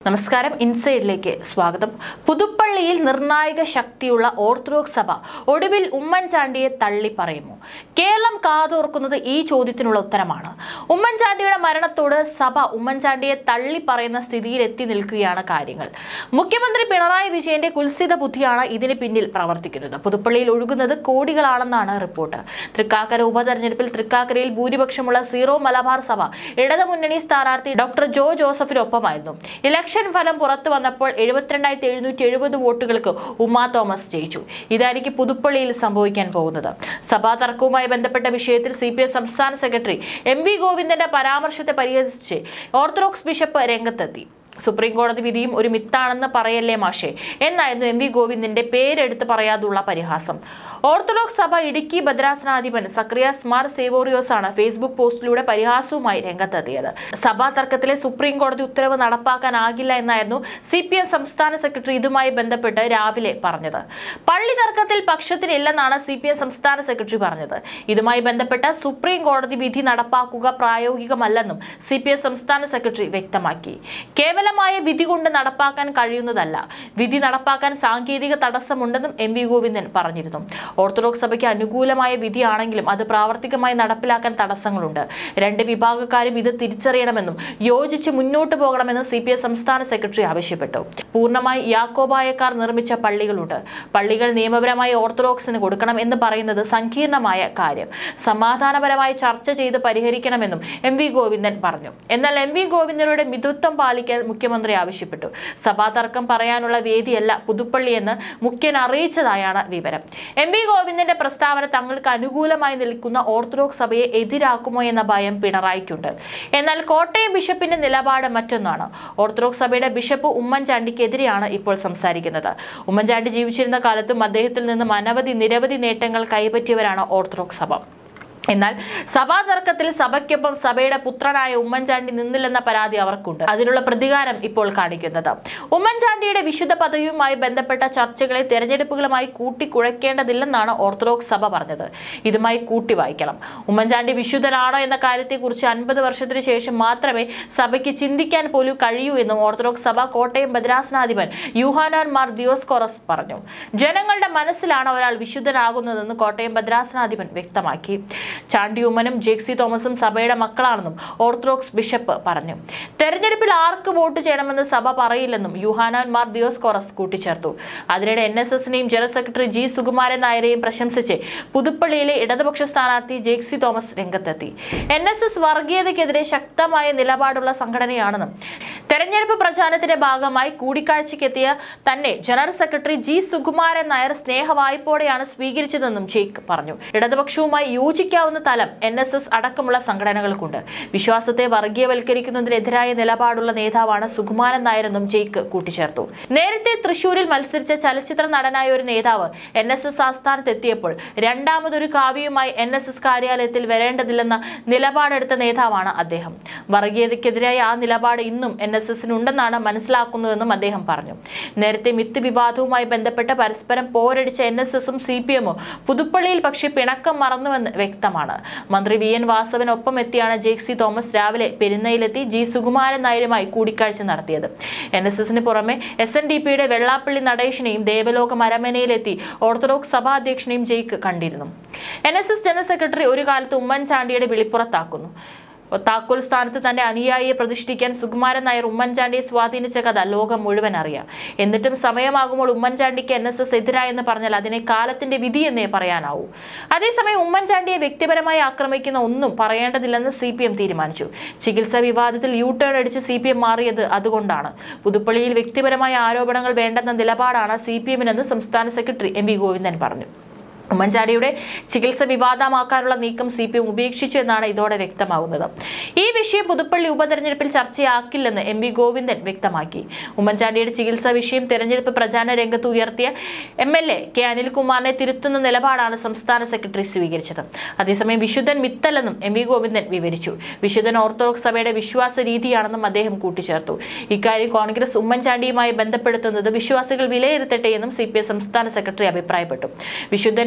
നമസ്കാരം ഇൻസൈഡിലേക്ക് സ്വാഗതം പുതുപ്പള്ളിയിൽ നിർണായക ശക്തിയുള്ള ഓർത്തഡോക്സ് സഭ ഒടുവിൽ ഉമ്മൻചാണ്ടിയെ തള്ളി പറയുമോ കേരളം കാതോർക്കുന്നത് ഈ ചോദ്യത്തിനുള്ള ഉത്തരമാണ് ഉമ്മൻചാണ്ടിയുടെ മരണത്തോട് സഭ ഉമ്മൻചാണ്ടിയെ തള്ളി പറയുന്ന സ്ഥിതിയിൽ എത്തി നിൽക്കുകയാണ് കാര്യങ്ങൾ മുഖ്യമന്ത്രി പിണറായി വിജയന്റെ കുൽസിത ബുദ്ധിയാണ് ഇതിന് പിന്നിൽ പ്രവർത്തിക്കുന്നത് പുതുപ്പള്ളിയിൽ ഒഴുകുന്നത് കോടികളാണെന്നാണ് റിപ്പോർട്ട് തൃക്കാക്കര ഉപതെരഞ്ഞെടുപ്പിൽ തൃക്കാക്കരയിൽ ഭൂരിപക്ഷമുള്ള സീറോ മലബാർ സഭ ഇടതുമുന്നണി സ്ഥാനാർത്ഥി ഡോക്ടർ ജോ ജോസഫിനൊപ്പമായിരുന്നു ഇലക്ഷൻ ഫലം പുറത്തു വന്നപ്പോൾ എഴുപത്തിരണ്ടായിരത്തി എഴുന്നൂറ്റി എഴുപത് വോട്ടുകൾക്ക് ഉമാ തോമസ് ജയിച്ചു ഇതായിരിക്കും പുതുപ്പള്ളിയിൽ സംഭവിക്കാൻ പോകുന്നത് സഭാ തർക്കവുമായി ബന്ധപ്പെട്ട വിഷയത്തിൽ സി പി എം സംസ്ഥാന സെക്രട്ടറി എം വി ഗോവിന്ദന്റെ പരാമർശത്തെ പരിഹസിച്ച് ഓർത്തഡോക്സ് ബിഷപ്പ് രംഗത്തെത്തി സുപ്രീം കോടതി വിധിയും ഒരു മിത്താണെന്ന് പറയല്ലേ മാഷേ എന്നായിരുന്നു എം വി ഗോവിന്ദിന്റെ പേരെടുത്ത് പറയാതുള്ള പരിഹാസം ഓർത്തഡോക്സ് സഭ ഇടുക്കി ഭദ്രാസനാധിപൻ സക്രിയാസ് മാർ സേവോറിയോസ് ആണ് ഫേസ്ബുക്ക് പോസ്റ്റിലൂടെ പരിഹാസവുമായി രംഗത്തെത്തിയത് സഭാ തർക്കത്തിലെ സുപ്രീം കോടതി ഉത്തരവ് നടപ്പാക്കാനാകില്ല എന്നായിരുന്നു സി പി എം സംസ്ഥാന സെക്രട്ടറി ഇതുമായി ബന്ധപ്പെട്ട് രാവിലെ പറഞ്ഞത് പള്ളി തർക്കത്തിൽ പക്ഷത്തിനില്ലെന്നാണ് സി പി എം സംസ്ഥാന സെക്രട്ടറി പറഞ്ഞത് ഇതുമായി ബന്ധപ്പെട്ട സുപ്രീം കോടതി വിധി നടപ്പാക്കുക പ്രായോഗികമല്ലെന്നും സി പി എം സംസ്ഥാന സെക്രട്ടറി വ്യക്തമാക്കി കേവലമായ വിധി കൊണ്ട് നടപ്പാക്കാൻ കഴിയുന്നതല്ല വിധി നടപ്പാക്കാൻ സാങ്കേതിക തടസ്സമുണ്ടെന്നും എം വി ഗോവിന്ദൻ പറഞ്ഞിരുന്നു ഓർത്തഡോക്സ് സഭയ്ക്ക് അനുകൂലമായ വിധിയാണെങ്കിലും അത് പ്രാവർത്തികമായി നടപ്പിലാക്കാൻ തടസ്സങ്ങളുണ്ട് രണ്ട് വിഭാഗക്കാരും ഇത് തിരിച്ചറിയണമെന്നും യോജിച്ച് മുന്നോട്ട് പോകണമെന്നും സി പി എം സംസ്ഥാന സെക്രട്ടറി ആവശ്യപ്പെട്ടു പൂർണ്ണമായി യാക്കോബായക്കാർ നിർമ്മിച്ച പള്ളികളുണ്ട് പള്ളികൾ നിയമപരമായി ഓർത്തഡോക്സിന് കൊടുക്കണം എന്ന് പറയുന്നത് സങ്കീർണമായ കാര്യം സമാധാനപരമായി ചർച്ച ചെയ്ത് പരിഹരിക്കണമെന്നും എം വി ഗോവിന്ദൻ പറഞ്ഞു എന്നാൽ എം വി ഗോവിന്ദനുടെ മിതത്വം പാലിക്കാൻ മുഖ്യമന്ത്രി ആവശ്യപ്പെട്ടു സഭാ തർക്കം പറയാനുള്ള വേദിയല്ല പുതുപ്പള്ളി എന്ന് മുഖ്യൻ അറിയിച്ചതായാണ് വിവരം എം വി ഗോവിന്ദന്റെ പ്രസ്താവന തങ്ങൾക്ക് അനുകൂലമായി നിൽക്കുന്ന ഓർത്തഡോക്സ് സഭയെ എതിരാക്കുമോ എന്ന ഭയം പിണറായിക്കുണ്ട് എന്നാൽ കോട്ടയം ബിഷപ്പിന്റെ നിലപാട് മറ്റൊന്നാണ് ഓർത്തഡോക്സ് സഭയുടെ ബിഷപ്പ് ഉമ്മൻചാണ്ടിക്കെതിരെയാണ് ഇപ്പോൾ സംസാരിക്കുന്നത് ഉമ്മൻചാണ്ടി ജീവിച്ചിരുന്ന കാലത്തും അദ്ദേഹത്തിൽ നിന്നും അനവധി നിരവധി നേട്ടങ്ങൾ കൈപ്പറ്റിയവരാണ് ഓർത്തഡോക്സ് സഭ എന്നാൽ സഭാ തർക്കത്തിൽ സഭയ്ക്കൊപ്പം സഭയുടെ പുത്രനായ ഉമ്മൻചാണ്ടി നിന്നില്ലെന്ന പരാതി അവർക്കുണ്ട് അതിനുള്ള പ്രതികാരം ഇപ്പോൾ കാണിക്കുന്നത് ഉമ്മൻചാണ്ടിയുടെ വിശുദ്ധ പദവിയുമായി ബന്ധപ്പെട്ട ചർച്ചകളെ തെരഞ്ഞെടുപ്പുകളുമായി കൂട്ടിക്കുഴയ്ക്കേണ്ടതില്ലെന്നാണ് ഓർത്തഡോക്സ് സഭ പറഞ്ഞത് ഇതുമായി കൂട്ടി വായിക്കണം ഉമ്മൻചാണ്ടി വിശുദ്ധനാണോ എന്ന കാര്യത്തെക്കുറിച്ച് അൻപത് വർഷത്തിനു ശേഷം മാത്രമേ സഭയ്ക്ക് ചിന്തിക്കാൻ പോലും കഴിയൂ എന്നും ഓർത്തഡോക്സ് സഭ കോട്ടയം ഭദ്രാസനാധിപൻ യൂഹാനാൻ മാർ ദിയോസ്കോറസ് പറഞ്ഞു ജനങ്ങളുടെ മനസ്സിലാണ് ഒരാൾ വിശുദ്ധനാകുന്നതെന്ന് കോട്ടയം ഭദ്രാസനാധിപൻ വ്യക്തമാക്കി ചാണ്ടി ഉമ്മനും ജെക്സി തോമസും സഭയുടെ മക്കളാണെന്നും ഓർത്തഡോക്സ് ബിഷപ്പ് പറഞ്ഞു തെരഞ്ഞെടുപ്പിൽ ആർക്ക് വോട്ട് ചെയ്യണമെന്ന് സഭ പറയില്ലെന്നും യുഹാനാൻ മാർ ദിയോസ്കോറസ് കൂട്ടിച്ചേർത്തു അതിനിടെ എൻ എസ് എസിനെയും ജനറൽ സെക്രട്ടറി ജി സുകുമാരൻ നായരെയും പ്രശംസിച്ച് പുതുപ്പള്ളിയിലെ ഇടതുപക്ഷ സ്ഥാനാർത്ഥി ജെക്സി തോമസ് രംഗത്തെത്തി എൻ എസ് എസ് വർഗീയതയ്ക്കെതിരെ ശക്തമായ നിലപാടുള്ള സംഘടനയാണെന്നും തെരഞ്ഞെടുപ്പ് പ്രചാരണത്തിന്റെ ഭാഗമായി കൂടിക്കാഴ്ചയ്ക്കെത്തിയ തന്നെ general secretary G Sukumaran Nair സ്നേഹവായ്പോടെയാണ് സ്വീകരിച്ചതെന്നും ജെയ്ക്ക് പറഞ്ഞു ഇടതുപക്ഷവുമായി യോജിക്കാവുന്ന തലം എൻ എസ് എസ് അടക്കമുള്ള സംഘടനകൾക്കുണ്ട് വിശ്വാസത്തെ വർഗീയവൽക്കരിക്കുന്നതിനെതിരായ നിലപാടുള്ള നേതാവാണ് സുകുമാരൻ നായരെന്നും ജെയ്ക്ക് കൂട്ടിച്ചേർത്തു നേരത്തെ തൃശൂരിൽ മത്സരിച്ച ചലച്ചിത്ര നടനായ ഒരു നേതാവ് എൻ എസ് എസ് ആസ്ഥാനത്തെത്തിയപ്പോൾ രണ്ടാമതൊരു കാവ്യയുമായി എൻ എസ് എസ് കാര്യാലയത്തിൽ വരേണ്ടതില്ലെന്ന നിലപാടെടുത്ത നേതാവാണ് അദ്ദേഹം വർഗീയതയ്ക്കെതിരായ ആ നിലപാട് ഇന്നും എൻ എസ് എസിനുണ്ടെന്നാണ് മനസ്സിലാക്കുന്നതെന്നും അദ്ദേഹം പറഞ്ഞു നേരത്തെ മിത്ത് വിവാദവുമായി ബന്ധപ്പെട്ട് പരസ്പരം പോരടിച്ച എൻ എസ് എസും സി പി എമ്മും പുതുപ്പള്ളിയിൽ പക്ഷേ പിണക്കം മറന്നുവെന്ന് വ്യക്തമാണ് മന്ത്രി വി എൻ വാസവനൊപ്പം എത്തിയാണ് ജെയ്സി തോമസ് രാവിലെ പെരുന്നയിലെത്തി ജി സുകുമാരൻ നായരുമായി കൂടിക്കാഴ്ച നടത്തിയത് എൻ എസ് എസിന് പുറമെ എസ് എൻ ഡി പിയുടെ വെള്ളാപ്പള്ളി നടേശനെയും ദേവലോക മരമനയിലെത്തി ഓർത്തഡോക്സ് സഭാധ്യക്ഷനെയും ജെയ്ക്ക് കണ്ടിരുന്നു N S S general secretary ഒരു കാലത്ത് ഉമ്മൻചാണ്ടിയുടെ വിളിപ്പുറത്താക്കുന്നു താക്കോൽ സ്ഥാനത്ത് തന്റെ അനുയായിയെ പ്രതിഷ്ഠിക്കാൻ സുകുമാരൻ നായർ ഉമ്മൻചാണ്ടിയെ സ്വാധീനിച്ച കഥ ലോകം മുഴുവൻ അറിയാം എന്നിട്ടും സമയമാകുമ്പോൾ ഉമ്മൻചാണ്ടിക്ക് എൻ എസ് എസ് എതിരായെന്ന് പറഞ്ഞാൽ അതിനെ കാലത്തിന്റെ വിധി എന്നേ പറയാനാവൂ അതേസമയം ഉമ്മൻചാണ്ടിയെ വ്യക്തിപരമായി ആക്രമിക്കുന്ന ഒന്നും പറയേണ്ടതില്ലെന്ന് സി പി എം തീരുമാനിച്ചു ചികിത്സാ വിവാദത്തിൽ യു ടേൺ അടിച്ച് സി പി എം മാറിയത് അതുകൊണ്ടാണ് പുതുപ്പള്ളിയിൽ വ്യക്തിപരമായ ആരോപണങ്ങൾ വേണ്ടെന്ന നിലപാടാണ് സി പി എമ്മിനെന്ന് സംസ്ഥാന സെക്രട്ടറി എം വി ഗോവിന്ദൻ പറഞ്ഞു ഉമ്മൻചാണ്ടിയുടെ ചികിത്സ വിവാദമാക്കാനുള്ള നീക്കം സി പി എം ഉപേക്ഷിച്ചു എന്നാണ് ഇതോടെ വ്യക്തമാകുന്നത് ഈ വിഷയം പുതുപ്പള്ളി ഉപതെരഞ്ഞെടുപ്പിൽ ചർച്ചയാക്കില്ലെന്ന് എം വി ഗോവിന്ദൻ വ്യക്തമാക്കി ഉമ്മൻചാണ്ടിയുടെ ചികിത്സാ വിഷയം തെരഞ്ഞെടുപ്പ് പ്രചാരണ രംഗത്ത് ഉയർത്തിയ എം എൽ എ കെ അനിൽകുമാറിനെ തിരുത്തുന്ന നിലപാടാണ് സംസ്ഥാന സെക്രട്ടറി സ്വീകരിച്ചത് അതേസമയം വിശുദ്ധൻ മിത്തല്ലെന്നും എം വി ഗോവിന്ദൻ വിവരിച്ചു വിശുദ്ധൻ ഓർത്തഡോക്സ് സഭയുടെ വിശ്വാസ രീതിയാണെന്നും അദ്ദേഹം കൂട്ടിച്ചേർത്തു ഇക്കാര്യം കോൺഗ്രസ് ഉമ്മൻചാണ്ടിയുമായി ബന്ധപ്പെടുത്തുന്നത് വിശ്വാസികൾ വിലയിരുത്തട്ടെ എന്നും സി പി എം സംസ്ഥാന സെക്രട്ടറി അഭിപ്രായപ്പെട്ടു വിശുദ്ധൻ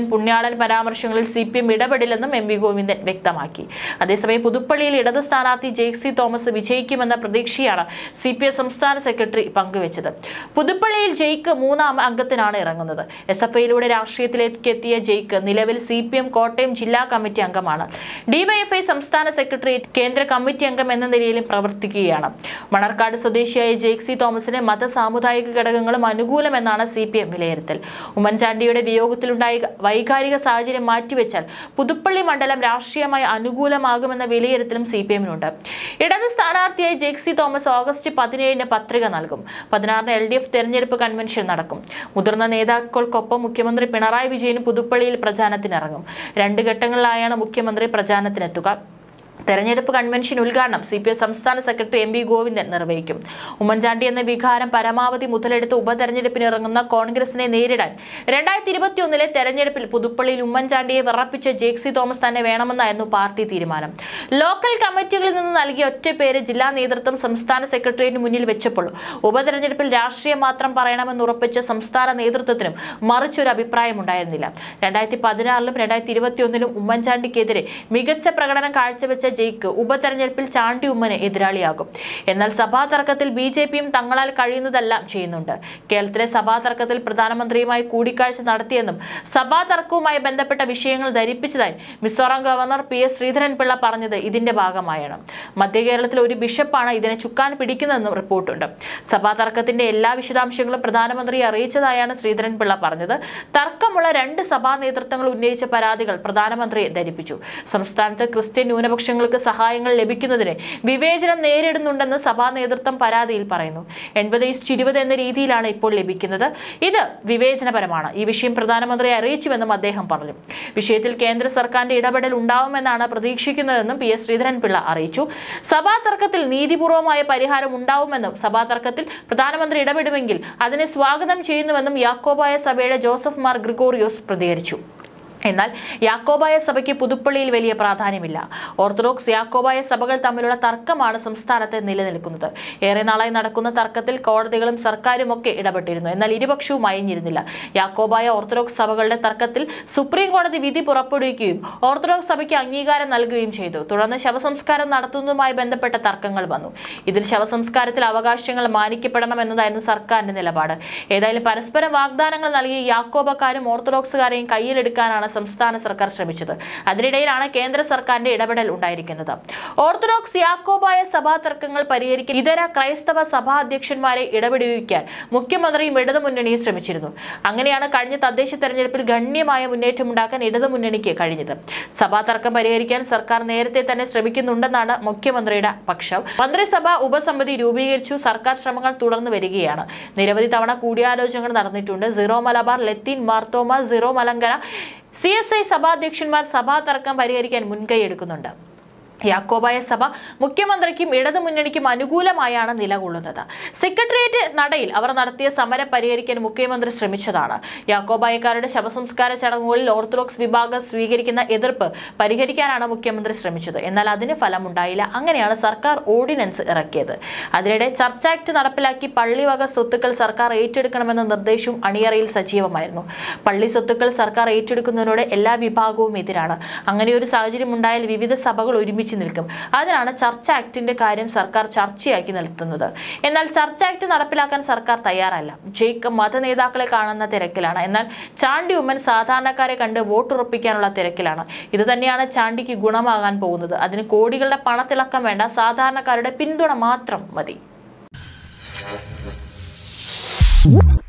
പുണ്യാളൻ പരാമർശങ്ങളിൽ സി പി എം ഇടപെടില്ലെന്നും എം വി ഗോവിന്ദൻ വ്യക്തമാക്കി അതേസമയം പുതുപ്പള്ളിയിൽ ഇടത് സ്ഥാനാർത്ഥി ജെയ്സി തോമസ് വിജയിക്കുമെന്ന പ്രതീക്ഷയാണ് സി പി എം സംസ്ഥാന സെക്രട്ടറി പങ്കുവച്ചത് പുതുപ്പള്ളിയിൽ ജെയ്ക്ക് മൂന്നാം അംഗത്തിനാണ് ഇറങ്ങുന്നത് എസ് എഫ് ഐയിലൂടെ രാഷ്ട്രീയത്തിലേക്ക് എത്തിയ ജെയ്ക്ക് നിലവിൽ സി പി എം കോട്ടയം ജില്ലാ കമ്മിറ്റി അംഗമാണ് ഡിവൈഎഫ്ഐ സംസ്ഥാന സെക്രട്ടേറിയറ്റ് കേന്ദ്ര കമ്മിറ്റി അംഗം എന്ന നിലയിലും പ്രവർത്തിക്കുകയാണ് മണർക്കാട് സ്വദേശിയായ ജെയ്ക്സി തോമസിന് മത സാമുദായിക ഘടകങ്ങളും അനുകൂലമെന്നാണ് സി പി എം വിലയിരുത്തൽ ഉമ്മൻചാണ്ടിയുടെ വിയോഗത്തിലുണ്ടായ വൈകാരിക സാഹചര്യം മാറ്റിവെച്ചാൽ പുതുപ്പള്ളി മണ്ഡലം രാഷ്ട്രീയമായി അനുകൂലമാകുമെന്ന വിലയിരുത്തലും സി പി എമ്മിനുണ്ട് ഇടത് സ്ഥാനാർത്ഥിയായി ജെക്സി തോമസ് ഓഗസ്റ്റ് പതിനേഴിന് പത്രിക നൽകും പതിനാറിന് എൽ ഡി എഫ് തെരഞ്ഞെടുപ്പ് കൺവെൻഷൻ നടക്കും മുതിർന്ന നേതാക്കൾക്കൊപ്പം മുഖ്യമന്ത്രി പിണറായി വിജയൻ പുതുപ്പള്ളിയിൽ പ്രചാരണത്തിനിറങ്ങും രണ്ട് ഘട്ടങ്ങളിലായാണ് മുഖ്യമന്ത്രി പ്രചാരണത്തിനെത്തുക തെരഞ്ഞെടുപ്പ് കൺവെൻഷൻ ഉദ്ഘാടനം സി പി എം സംസ്ഥാന സെക്രട്ടറി എം വി ഗോവിന്ദൻ നിർവഹിക്കും ഉമ്മൻചാണ്ടി എന്ന വികാരം പരമാവധി മുതലെടുത്ത് ഉപതെരഞ്ഞെടുപ്പിന് ഇറങ്ങുന്ന കോൺഗ്രസിനെ നേരിടാൻ രണ്ടായിരത്തി ഇരുപത്തിയൊന്നിലെ തെരഞ്ഞെടുപ്പിൽ പുതുപ്പള്ളിയിൽ ഉമ്മൻചാണ്ടിയെ വിറപ്പിച്ച ജേക്സി തോമസ് തന്നെ വേണമെന്നായിരുന്നു പാർട്ടി തീരുമാനം ലോക്കൽ കമ്മിറ്റികളിൽ നിന്ന് നൽകിയ ഒറ്റ പേര് ജില്ലാ നേതൃത്വം സംസ്ഥാന സെക്രട്ടേറിയറ്റിന് മുന്നിൽ വെച്ചപ്പോൾ ഉപതെരഞ്ഞെടുപ്പിൽ രാഷ്ട്രീയം മാത്രം പറയണമെന്ന് ഉറപ്പിച്ച സംസ്ഥാന നേതൃത്വത്തിനും മറിച്ചൊരു അഭിപ്രായമുണ്ടായിരുന്നില്ല രണ്ടായിരത്തി പതിനാറിലും രണ്ടായിരത്തി ഇരുപത്തിയൊന്നിലും ഉമ്മൻചാണ്ടിക്കെതിരെ മികച്ച പ്രകടനം കാഴ്ചവെച്ച ജയിക്ക് ഉപതെരഞ്ഞെടുപ്പിൽ ചാണ്ടി ഉമ്മന് എതിരാളിയാകും എന്നാൽ സഭാ തർക്കത്തിൽ ബി ജെ പിയും തങ്ങളാൽ കഴിയുന്നതെല്ലാം ചെയ്യുന്നുണ്ട് കേരളത്തിലെ സഭാ തർക്കത്തിൽ പ്രധാനമന്ത്രിയുമായി കൂടിക്കാഴ്ച നടത്തിയെന്നും സഭാ തർക്കവുമായി ബന്ധപ്പെട്ട വിഷയങ്ങൾ ധരിപ്പിച്ചതായി Mizoram governor P S Sreedharan Pillai പറഞ്ഞത് ഇതിന്റെ ഭാഗമായാണ് മധ്യ കേരളത്തിലെ ഒരു ബിഷപ്പാണ് ഇതിനെ ചുക്കാൻ പിടിക്കുന്നതെന്നും റിപ്പോർട്ടുണ്ട് സഭാ തർക്കത്തിന്റെ എല്ലാ വിശദാംശങ്ങളും പ്രധാനമന്ത്രിയെ അറിയിച്ചതായാണ് ശ്രീധരൻപിള്ള പറഞ്ഞത് തർക്കമുള്ള രണ്ട് സഭാ നേതൃത്വങ്ങൾ ഉന്നയിച്ച പരാതികൾ പ്രധാനമന്ത്രിയെ ധരിപ്പിച്ചു സംസ്ഥാനത്ത് ക്രിസ്ത്യൻ ന്യൂനപക്ഷങ്ങൾക്ക് സഹായങ്ങൾ ലഭിക്കുന്നതിന് വിവേചനം നേരിടുന്നുണ്ടെന്ന് സഭാ നേതൃത്വം പരാതിയിൽ പറയുന്നു എൺപത് ഈസ്റ്റ് ഇരുപത് എന്ന രീതിയിലാണ് ഇപ്പോൾ ലഭിക്കുന്നത് ഇത് വിവേചനപരമാണ് ഈ വിഷയം പ്രധാനമന്ത്രിയെ അറിയിച്ചുവെന്നും അദ്ദേഹം പറഞ്ഞു വിഷയത്തിൽ കേന്ദ്ര സർക്കാരിന്റെ ഇടപെടൽ ഉണ്ടാവുമെന്നാണ് പ്രതീക്ഷിക്കുന്നതെന്നും പി എസ് ശ്രീധരൻപിള്ള അറിയിച്ചു സഭാ തർക്കത്തിൽ നീതിപൂർവമായ പരിഹാരം ഉണ്ടാവുമെന്നും സഭാ തർക്കത്തിൽ പ്രധാനമന്ത്രി ഇടപെടുമെങ്കിൽ അതിനെ സ്വാഗതം ചെയ്യുന്നുവെന്നും യാക്കോബായ സഭയുടെ ജോസഫ് മാർ ഗ്രിഗോറിയോസ് പ്രതികരിച്ചു എന്നാൽ യാക്കോബായ സഭയ്ക്ക് പുതുപ്പള്ളിയിൽ വലിയ പ്രാധാന്യമില്ല ഓർത്തഡോക്സ് യാക്കോബായ സഭകൾ തമ്മിലുള്ള തർക്കമാണ് സംസ്ഥാനത്ത് നിലനിൽക്കുന്നത് ഏറെ നാളായി നടക്കുന്ന തർക്കത്തിൽ കോടതികളും സർക്കാരും ഒക്കെ ഇടപെട്ടിരുന്നു എന്നാൽ ഇരുപക്ഷവും അയഞ്ഞിരുന്നില്ല യാക്കോബായ ഓർത്തഡോക്സ് സഭകളുടെ തർക്കത്തിൽ സുപ്രീം കോടതി വിധി പുറപ്പെടുവിക്കുകയും ഓർത്തഡോക്സ് സഭയ്ക്ക് അംഗീകാരം നൽകുകയും ചെയ്തു തുടർന്ന് ശവസംസ്കാരം നടത്തുന്നതുമായി ബന്ധപ്പെട്ട തർക്കങ്ങൾ വന്നു ഇതിൽ ശവസംസ്കാരത്തിൽ അവകാശങ്ങൾ മാനിക്കപ്പെടണം എന്നതായിരുന്നു സർക്കാരിന്റെ നിലപാട് ഏതായാലും പരസ്പരം വാഗ്ദാനങ്ങൾ നൽകി യാക്കോബക്കാരും ഓർത്തഡോക്സുകാരെയും കയ്യിലെടുക്കാനാണ് സംസ്ഥാന സർക്കാർ ശ്രമിച്ചത് അതിനിടയിലാണ് കേന്ദ്ര സർക്കാരിന്റെ ഇടപെടൽ ഉണ്ടായിരിക്കുന്നത് ഓർത്തഡോക്സ് യാക്കോബായ സഭാ തർക്കങ്ങൾ പരിഹരിക്കാൻ ഇതര ക്രൈസ്തവ സഭാ അധ്യക്ഷന്മാരെ ഇടപെടുവിക്കാൻ മുഖ്യമന്ത്രിയും ഇടതുമുന്നണിയും ശ്രമിച്ചിരുന്നു അങ്ങനെയാണ് കഴിഞ്ഞ തദ്ദേശ തെരഞ്ഞെടുപ്പിൽ ഗണ്യമായ മുന്നേറ്റമുണ്ടാക്കാൻ ഇടതുമുന്നണിക്ക് കഴിഞ്ഞത് സഭാ തർക്കം പരിഹരിക്കാൻ സർക്കാർ നേരത്തെ തന്നെ ശ്രമിക്കുന്നുണ്ടെന്നാണ് മുഖ്യമന്ത്രിയുടെ പക്ഷം മന്ത്രിസഭ ഉപസമിതി രൂപീകരിച്ചു സർക്കാർ ശ്രമങ്ങൾ തുടർന്നു വരികയാണ് നിരവധി തവണ കൂടിയാലോചനകൾ നടന്നിട്ടുണ്ട് സീറോ മലബാർ ലത്തീൻ Marthoma Syro Malankara C S I സഭാധ്യക്ഷന്മാർ സഭാ തർക്കം പരിഹരിക്കാൻ മുൻകൈ എടുക്കുന്നുണ്ട് യാക്കോബായ സഭ മുഖ്യമന്ത്രിക്കും ഇടതുമുന്നണിക്കും അനുകൂലമായാണ് നിലകൊള്ളുന്നത് സെക്രട്ടേറിയറ്റ് നടയിൽ അവർ നടത്തിയ സമരം പരിഹരിക്കാൻ മുഖ്യമന്ത്രി ശ്രമിച്ചതാണ് യാക്കോബായക്കാരുടെ ശവസംസ്കാര ചടങ്ങുകളിൽ ഓർത്തഡോക്സ് വിഭാഗം സ്വീകരിക്കുന്ന എതിർപ്പ് പരിഹരിക്കാനാണ് മുഖ്യമന്ത്രി ശ്രമിച്ചത് എന്നാൽ അതിന് ഫലമുണ്ടായില്ല അങ്ങനെയാണ് സർക്കാർ ഓർഡിനൻസ് ഇറക്കിയത് അതിനിടെ ചർച്ച ആക്ട് നടപ്പിലാക്കി പള്ളിവക സ്വത്തുക്കൾ സർക്കാർ ഏറ്റെടുക്കണമെന്ന നിർദ്ദേശവും അണിയറയിൽ സജീവമായിരുന്നു പള്ളി സ്വത്തുക്കൾ സർക്കാർ ഏറ്റെടുക്കുന്നതിനോട് എല്ലാ വിഭാഗവും എതിരാണ് അങ്ങനെ ഒരു സാഹചര്യം ഉണ്ടായാൽ വിവിധ സഭകൾ ഒരുമിച്ച് നിൽക്കും അതിനാണ് ചർച്ച ആക്ടിന്റെ കാര്യം സർക്കാർ ചർച്ചയാക്കി നിർത്തുന്നത് എന്നാൽ ചർച്ച ആക്ട് നടപ്പിലാക്കാൻ സർക്കാർ തയ്യാറല്ല ജയിക്ക് മതനേതാക്കളെ കാണുന്ന തിരക്കിലാണ് എന്നാൽ ചാണ്ടി ഉമ്മൻ സാധാരണക്കാരെ കണ്ട് വോട്ടുറപ്പിക്കാനുള്ള തിരക്കിലാണ് ഇത് തന്നെയാണ് ചാണ്ടിക്ക് ഗുണമാകാൻ പോകുന്നത് അതിന് കോടികളുടെ പണത്തിളക്കം വേണ്ട സാധാരണക്കാരുടെ പിന്തുണ മാത്രം മതി